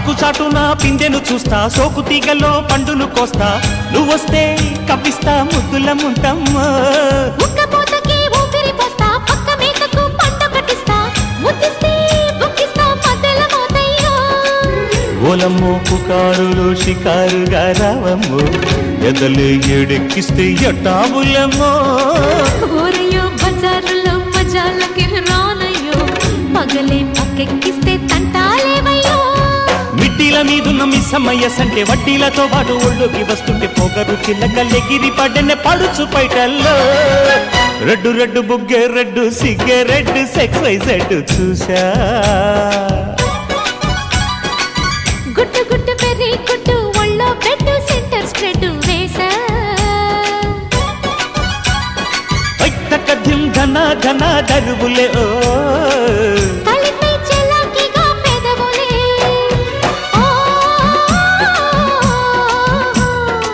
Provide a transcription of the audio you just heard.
ఆకు చాటున పిందెను చూస్తా సోకు తీగలో పండును కోస్తా నువ్వొస్తే కప్పిస్తా ముద్దుల ముంటమ్మా ఉక్కపోతకి ఊపిరి పోస్తా పక్క మేకకు పంట కట్టిస్తా ముద్దిస్తే బుక్కిస్తా మధ్యల మోతయ్యో ఓలమ్మో పుకారులు షికారుగా రావమ్మో ఎదలు ఎడెక్కిస్తే ఎట్టాబులమ్మో ఊరయ్యో బజారులో మజాలకి రానయ్యో పగలే పక్కెక్కిస్తే తంటాలేవయ్యో మిట్టిల మీదున్న మిస్సమ్మయ్య సంటే వడ్డీలతో పాటు ఒళ్ళోకి వస్తుంటే పొగరు చిల్లకల్లెగిరి పడ్డనే పడుచు పైటల్లో రెడ్డు రెడ్డు బుగ్గే రెడ్డు సిగ్గే రెడ్డు సెక్స్ వైజెడ్ చూసా గుట్టు గుట్టు పెర్రి గుట్టు ఒళ్ళో బెడ్ సెంటర్ స్ప్రెడ్ వేసా వైతక ధిం ధన ధన దరువులే ఓ